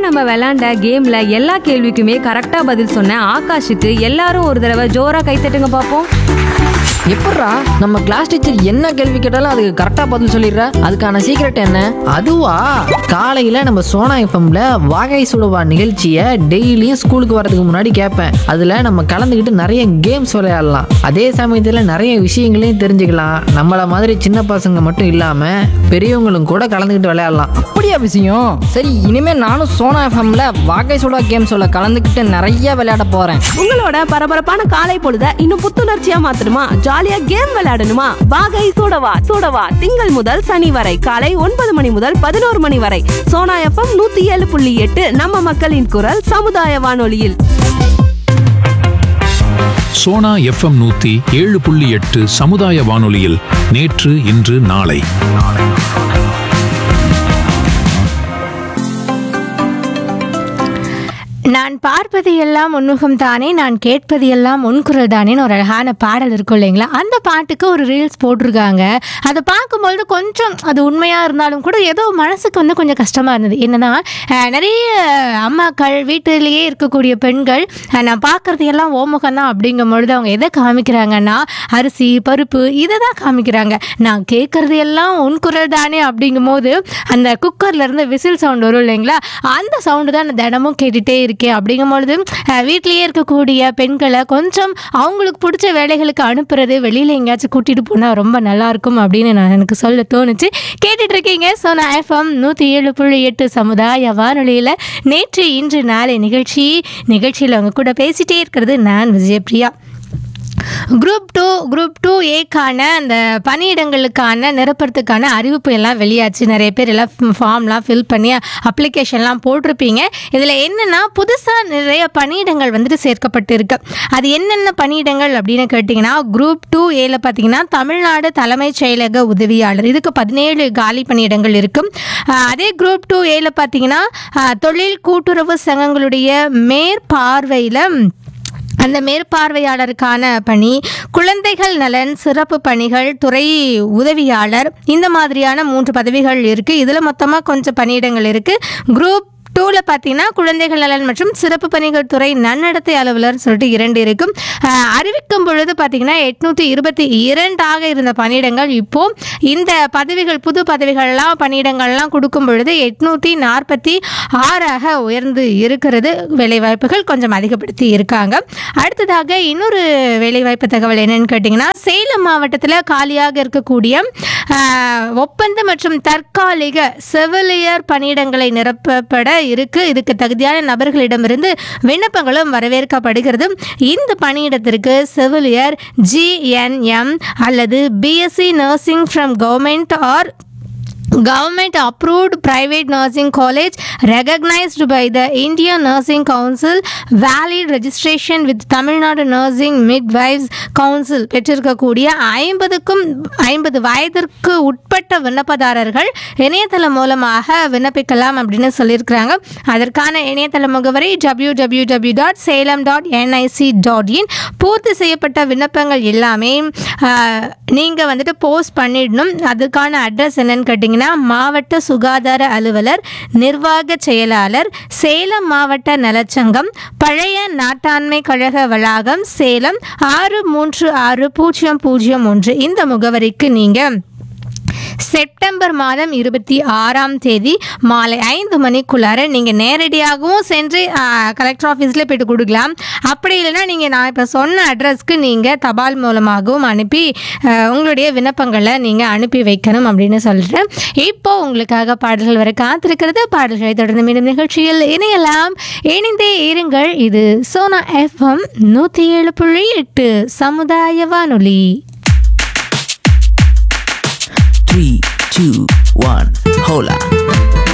நம்ம விளையாண்ட கேம்ல எல்லா கேள்விக்குமே கரெக்டா பதில் சொன்ன ஆகாஷுக்கு எல்லாரும் ஒரு தடவை ஜோரா கைத்தட்டுங்க பார்ப்போம் எப்பட்றா நம்ம கிளாஸ் டீச்சர் என்ன கேள்வி கேட்டாலும் அதுக்கு கரெக்டா பதில் சொல்லிடுற அதுக்கான சீக்ரெட் என்ன அதுவா காலையில நம்ம சோனா எஃப்எம்ல வாகை சுடுவா நிகழ்ச்சியை டெய்லியும் ஸ்கூலுக்கு வரதுக்கு முன்னாடி கேட்பேன் அதுல நம்ம கலந்துக்கிட்டு நிறைய கேம்ஸ் விளையாடலாம் அதே சமயத்துல நிறைய விஷயங்களையும் தெரிஞ்சுக்கலாம் நம்மள மாதிரி சின்ன பசங்க மட்டும் இல்லாம பெரியவங்களும் கூட கலந்துக்கிட்டு விளையாடலாம் அப்படியா விஷயம் சரி இனிமே நானும் சோனா எஃப்எம்ல வாகை சுடா கேம் சொல்ல கலந்துக்கிட்டு நிறைய விளையாட போறேன் உங்களோட பரபரப்பான காலை பொழுத இன்னும் புத்துணர்ச்சியா மாத்தணுமா ஜாலியா கேம் விளையாடணுமா வாகை சூடவா சூடவா திங்கள் முதல் சனி வரை காலை ஒன்பது மணி முதல் பதினோரு மணி வரை சோனா எஃப்எம் நூத்தி ஏழு புள்ளி எட்டு நம்ம மக்களின் குரல் சமுதாய வானொலியில் சோனா எஃப்எம் நூத்தி ஏழு புள்ளி எட்டு சமுதாய வானொலியில் நேற்று இன்று நாளை நான் பார்ப்பது எல்லாம் உன்முகம் தானே நான் கேட்பது எல்லாம் உன்குரல் தானேன்னு ஒரு அழகான பாடல் இருக்கும் இல்லைங்களா அந்த பாட்டுக்கு ஒரு ரீல்ஸ் போட்டிருக்காங்க அதை பார்க்கும்பொழுது கொஞ்சம் அது உண்மையாக இருந்தாலும் கூட ஏதோ மனசுக்கு வந்து கொஞ்சம் கஷ்டமாக இருந்தது என்னன்னா அஹ், நிறைய அம்மாக்கள் வீட்டிலேயே இருக்கக்கூடிய பெண்கள் அஹ், நான் பார்க்குறது எல்லாம் ஓமுகம் தான் அப்படிங்கும் பொழுது அவங்க எதை காமிக்கிறாங்கன்னா அரிசி பருப்பு இதை தான் காமிக்கிறாங்க நான் கேட்குறது எல்லாம் உன் குரல் தானே அப்படிங்கும் போது அந்த குக்கர்ல இருந்து விசில் சவுண்ட் வரும் இல்லைங்களா அந்த சவுண்டு தான் நான் தினமும் கேட்டுகிட்டே இருக்கேன் அப்படிங்கும் பொழுது அஹ், வீட்டிலேயே இருக்கக்கூடிய பெண்களை கொஞ்சம் அவங்களுக்கு பிடிச்ச வேலைகளுக்கு அனுப்புறது வெளியில் எங்கேயாச்சும் கூட்டிகிட்டு போனால் ரொம்ப நல்லா இருக்கும் அப்படின்னு நான் எனக்கு சொல்ல தோணுச்சு கேட்டுட்டு இருக்கீங்க ஸோ நான் எஃப்எம் நூற்றி ஏழு புள்ளி எட்டு சமுதாய வானொலியில் நேற்று இன்று நாளை நிகழ்ச்சி நிகழ்ச்சியில் அவங்க கூட பேசிட்டே இருக்கிறது நான் Vijayapriya group two group two ஏக்கான அந்த பணியிடங்களுக்கான நிரப்புறதுக்கான அறிவிப்பு எல்லாம் வெளியாச்சு நிறைய பேர் எல்லாம் ஃபார்ம்லாம் ஃபில் பண்ணி அப்ளிகேஷன்லாம் போட்டிருப்பீங்க இதில் என்னென்னா புதுசாக நிறைய பணியிடங்கள் வந்துட்டு சேர்க்கப்பட்டிருக்கு அது என்னென்ன பணியிடங்கள் அப்படின்னு கேட்டிங்கன்னா குரூப் டூ ஏல பார்த்தீங்கன்னா தமிழ்நாடு தலைமைச் செயலக உதவியாளர் இதுக்கு பதினேழு காலி பணியிடங்கள் இருக்கும் ஆஹ் அதே குரூப் டூ ஏல பார்த்தீங்கன்னா ஆஹ் தொழில் கூட்டுறவு சங்கங்களுடைய மேற்பார்வையில் அந்த மேற்பார்வையாளருக்கான பணி குழந்தைகள் நலன் சிறப்பு பணிகள் துறை உதவியாளர் இந்த மாதிரியான மூன்று பதவிகள் இருக்குது இதில் மொத்தமாக கொஞ்சம் பணியிடங்கள் இருக்குது குரூப் டூவில் பார்த்தீங்கன்னா குழந்தைகள் நலன் மற்றும் சிறப்பு பணிகள் துறை நன்னடத்தை அலுவலர் சொல்லிட்டு இரண்டு இருக்கும் அஹ், அறிவிக்கும் பொழுது பார்த்தீங்கன்னா எட்நூற்றி இருபத்தி இரண்டாக இருந்த பணியிடங்கள் இப்போ இந்த பதவிகள் புது பதவிகள்லாம் பணியிடங்கள்லாம் கொடுக்கும் பொழுது எட்நூற்றி நாற்பத்தி ஆறாக உயர்ந்து இருக்கிறது வேலைவாய்ப்புகள் கொஞ்சம் அதிகப்படுத்தி இருக்காங்க அடுத்ததாக இன்னொரு வேலைவாய்ப்பு தகவல் என்னன்னு கேட்டிங்கன்னா சேலம் மாவட்டத்தில் காலியாக இருக்கக்கூடிய ஆஹ், ஒப்பந்த மற்றும் தற்காலிக செவிலியர் பணியிடங்களை நிரப்பப்பட இருக்கு இதுக்கு தகுதியான நபர்களிடமிருந்து விண்ணப்பங்களும் வரவேற்கப்படுகிறது இந்த பணியிடத்திற்கு செவிலியர் ஜிஎன்எம் அல்லது BSc nursing from government or government approved private nursing college recognized by the Indian Nursing Council valid registration with Tamil Nadu Nursing Midwives Council பெற்றிருக்கக்கூடிய ஐம்பதுக்கும் ஐம்பது வயதிற்கு உட்பட்ட விண்ணப்பதாரர்கள் இணையதளம் மூலமாக விண்ணப்பிக்கலாம் அப்படின்னு சொல்லியிருக்கிறாங்க அதற்கான இணையதள முகவரி W W W dot Salem dot NIC dot in பூர்த்தி செய்யப்பட்ட விண்ணப்பங்கள் எல்லாமே நீங்கள் வந்துட்டு போஸ்ட் பண்ணிடணும் அதுக்கான அட்ரஸ் என்னன்னு கேட்டிங்கன்னா மாவட்ட சுகாதார அலுவலர் நிர்வாக செயலாளர் சேலம் மாவட்ட நலச்சங்கம் பழைய நாட்டாண்மை கழக வளாகம் சேலம் ஆறு மூன்று ஆறு பூஜ்ஜியம் பூஜ்ஜியம் ஒன்று இந்த முகவரிக்கு நீங்கள் செப்டம்பர் மாதம் இருபத்தி ஆறாம் தேதி மாலை ஐந்து மணிக்குள்ளார நீங்கள் நேரடியாகவும் சென்று கலெக்டர் ஆஃபீஸில் போயிட்டு கொடுக்கலாம் அப்படி இல்லைன்னா நீங்கள் நான் இப்போ சொன்ன அட்ரஸ்க்கு நீங்கள் தபால் மூலமாகவும் அனுப்பி ஆஹ், உங்களுடைய விண்ணப்பங்களை நீங்கள் அனுப்பி வைக்கணும் அப்படின்னு சொல்லிட்டு இப்போ உங்களுக்காக பாடல்கள் வர காத்திருக்கிறது பாடல்களை தொடர்ந்து மீண்டும் நிகழ்ச்சியில் இணையலாம் இணைந்தே இருங்கள் இது சோனா எஃப்எம் நூற்றி ஏழு புள்ளி எட்டு சமுதாய வானொலி Three, two, one, hola.